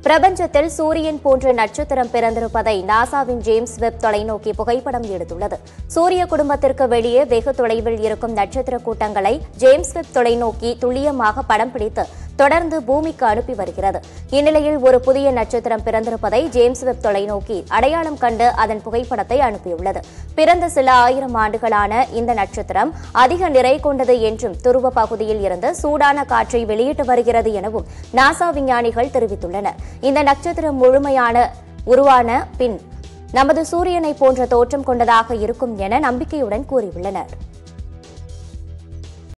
பிரபஞ்சத்தில் சூரியன் போன்ற நட்சத்திரம் பிறந்திருப்பதை நாசாவின் ஜேம்ஸ் வெப் தொலைநோக்கி புகைப்படம் எடுத்துள்ளது சூரிய குடும்பத்திற்கு வெளியே வெகு தொலைவில் இருக்கும் நட்சத்திர கூட்டங்களை ஜேம்ஸ் வெப் தொலைநோக்கி துல்லியமாக படம் பிடித்து தொடர்ந்து பூமிக்கு அனுப்பி வருகிறது இந்நிலையில் ஒரு புதிய நட்சத்திரம் பிறந்திருப்பதை ஜேம்ஸ் வெப் தொலைநோக்கி அடையாளம் கண்டு அதன் புகைப்படத்தை அனுப்பியுள்ளது பிறந்த சில ஆயிரம் ஆண்டுகளான இந்த நட்சத்திரம் அதிக நிறை கொண்டது என்றும் துருவ பகுதியில் இருந்து சூடான காற்றை வெளியிட்டு வருகிறது எனவும் நாசா விஞ்ஞானிகள் தெரிவித்துள்ளனர் இந்த நட்சத்திரம் முழுமையான உருவான பின் நமது சூரியனை போன்ற தோற்றம் கொண்டதாக இருக்கும் என நம்பிக்கையுடன் கூறியுள்ளனர்